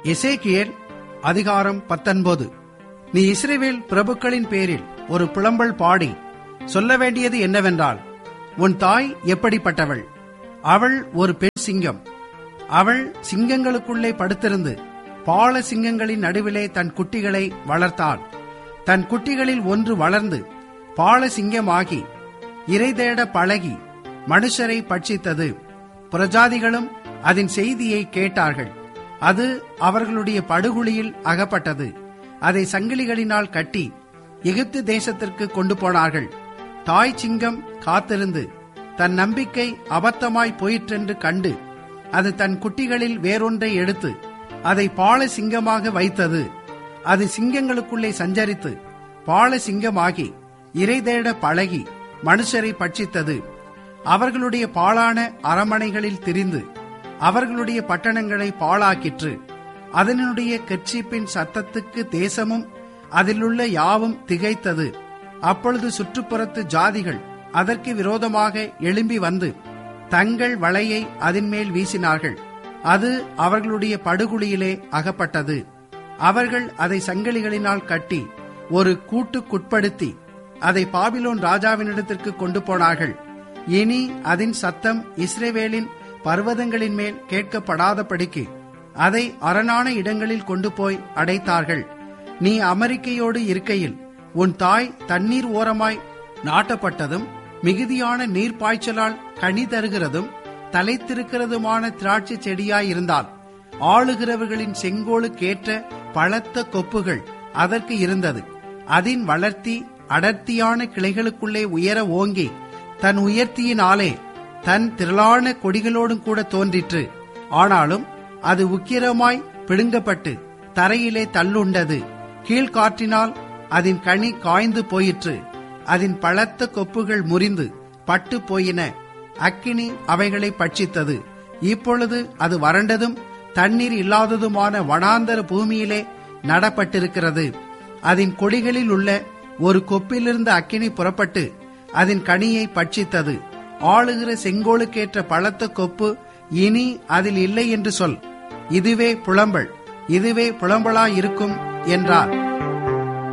எசேக்கியேல் அதிகாரம் பத்தொன்பது நீ இஸ்ரவேல் பிரபுக்களின் பேரில் ஒரு புலம்பல் பாடி சொல்ல வேண்டியது என்னவென்றால் உன் தாய் எப்படிப்பட்டவள் அவள் ஒரு பெண் சிங்கம் அவள் சிங்கங்களுக்குள்ளே படுத்திருந்து பால சிங்கங்களின் நடுவிலே தன் குட்டிகளை வளர்த்தாள் தன் குட்டிகளில் ஒன்று வளர்ந்து பால சிங்கமாகி இறை தேட பழகி மனுஷரை பட்சித்தது புறஜாதிகளும் அதன் செய்தியை கேட்டார்கள் அது அவர்களுடைய படுகுழியில் அகப்பட்டது அதை சங்கிலிகளினால் கட்டி எகிப்து தேசத்திற்கு கொண்டு போனார்கள் தாய் சிங்கம் காத்திருந்து தன் நம்பிக்கை அபத்தமாய் போயிற்றென்று கண்டு அது தன் குட்டிகளில் வேறொன்றை எடுத்து அதை பால சிங்கமாக வைத்தது அது சிங்கங்களுக்குள்ளே சஞ்சரித்து பால சிங்கமாகி இறை தேட பழகி மனுஷரை பட்சித்தது அவர்களுடைய பாழான அரமனைகளில் திரிந்து அவர்களுடைய பட்டணங்களை பாழாக்கிற்று அதனுடைய கட்சிப்பின் சத்தத்துக்கு தேசமும் அதிலுள்ள யாவும் திகைத்தது அப்பொழுது சுற்றுப்புறத்து ஜாதிகள் அதற்கு விரோதமாக எழும்பி வந்து தங்கள் வலையை அதன் மேல் வீசினார்கள் அது அவர்களுடைய படுகுழியிலே அகப்பட்டது அவர்கள் அதை சங்கிலிகளினால் கட்டி ஒரு கூட்டுக்குட்படுத்தி அதை பாபிலோன் ராஜாவினிடத்திற்கு கொண்டு போனார்கள் இனி அதன் சத்தம் இஸ்ரேவேலின் பர்வதங்களின் மேல் கேட்கப்படாதபடிக்கு அதை அரணான இடங்களில் கொண்டு போய் அடைத்தார்கள் நீ அமெரிக்கையோடு இருக்கையில் உன் தாய் தண்ணீர் ஓரமாய் நாட்டப்பட்டதும் மிகுதியான நீர் பாய்ச்சலால் கனி தருகிறதும் தலைத்திருக்கிறதுமான திராட்சை செடியாயிருந்தால் ஆளுகிறவர்களின் செங்கோலுக்கேற்ற பழத்த கொப்புகள் அதற்கு இருந்தது அதன் வளர்த்தி அடர்த்தியான கிளைகளுக்குள்ளே உயர ஓங்கி தன் உயர்த்தியினாலே தன் திரளான கொடிகளோடும் கூட தோன்றிற்று ஆனாலும் அது உக்கிரமாய் பிடுங்கப்பட்டு தரையிலே தள்ளுண்டது கீழ்காற்றினால் அதன் கனி காய்ந்து போயிற்று அதன் பழத்த கொப்புகள் முறிந்து பட்டு போயின அக்கினி அவைகளை பட்சித்தது இப்பொழுது அது வறண்டதும் தண்ணீர் இல்லாததுமான வனாந்தர பூமியிலே நடப்பட்டிருக்கிறது அதன் கொடிகளில் உள்ள ஒரு கொப்பிலிருந்து அக்கினி புறப்பட்டு அதன் கனியை பட்சித்தது ஆளுகிற செங்கோலுக்கேற்ற பழத்த கொப்பு இனி அதில் இல்லை என்று சொல் இதுவே புலம்பல் இதுவே புலம்பலாயிருக்கும் என்றார்